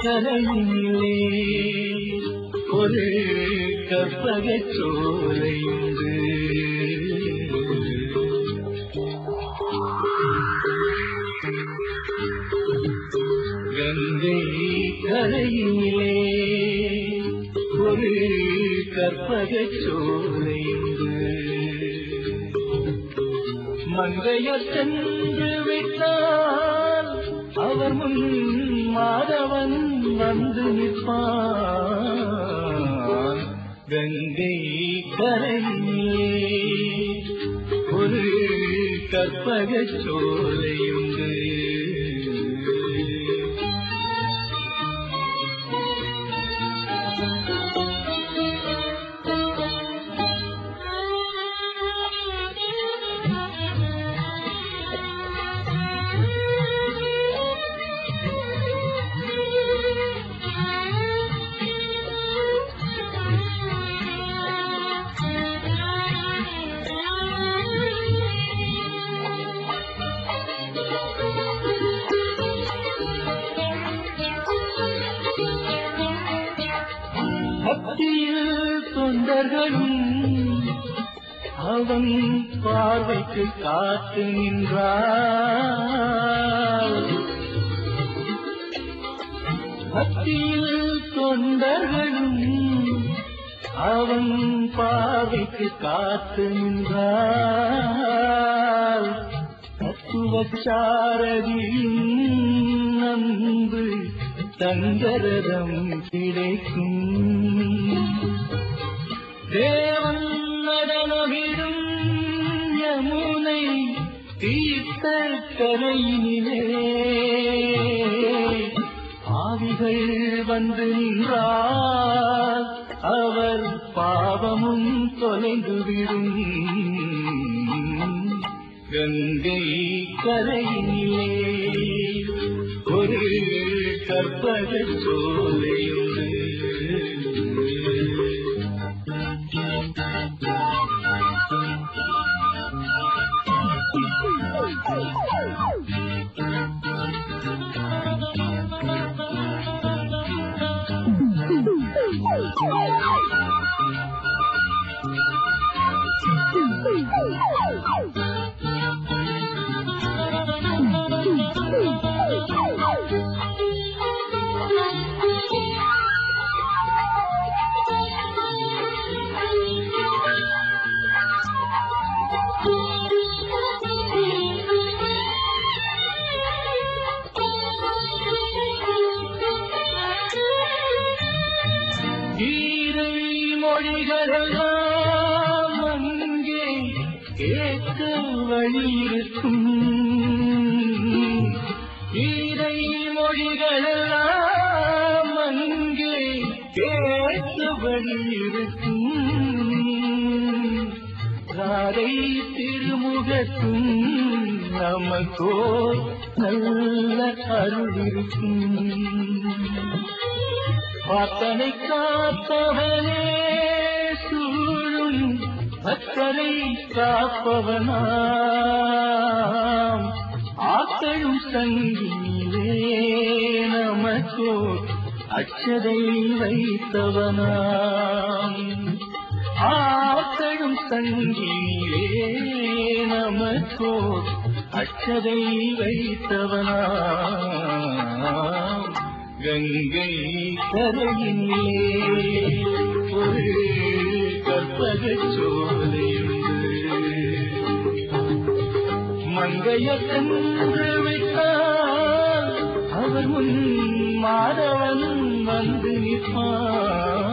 கரையிலே ஒரு கற்பகச் சோலையுண்டு கங்கை கரையிலே ஒரு கற்பகச் சோலையுண்டு மங்கையர் சென்று விட்டால் அவர் முன் மாதவன் வந்து நிற்பான் கங்கை கரையிலே ஒரு கற்பகச் சோலையுண்டு பக்தியில் தொண்டர்களும் அவன் பார்வைக்கு காத்து நின்றார் பக்தியில் தொண்டர்களும் அவன் பார்வைக்கு காத்து நின்றார் தத்துவச்சாரதியின் அன்பு தங்கரதம் கிடைக்கும் தேவன் நடனமிடும் யமுனை தீர்த்த கரையினிலே ஆவிகள் வந்து நின்றார் அவர் பாவமும் தொலைந்துவிடும் கங்கை கரையிலே ஒரு கற்பக சோலையுண்டு ஈரை மொழிகளெல்லாம் அங்கே கேட்க வழி இருக்கும் ஈரை மொழிகளெல்லாம் அங்கே கேட்க வழி இருக்கும் ராதை திருமுகத்தும் நமக்கோ நல்ல அருள் இருக்கும் வாத்தனை காத்தவனே சூழும் பக்தரை காப்பவனாம் ஆத்தழும் சங்கிலே நமக்கோ அச்சதை வைத்தவனாம் ஆத்தழும் சங்கிலே நமக்கோ அச்சதை வைத்தவனாம் கங்கை கரையிலே ஒரு கற்பக சோலையுண்டு மங்கைய சென்று விட்டால் அவர் முன் மாதவன் வந்து நிற்பான்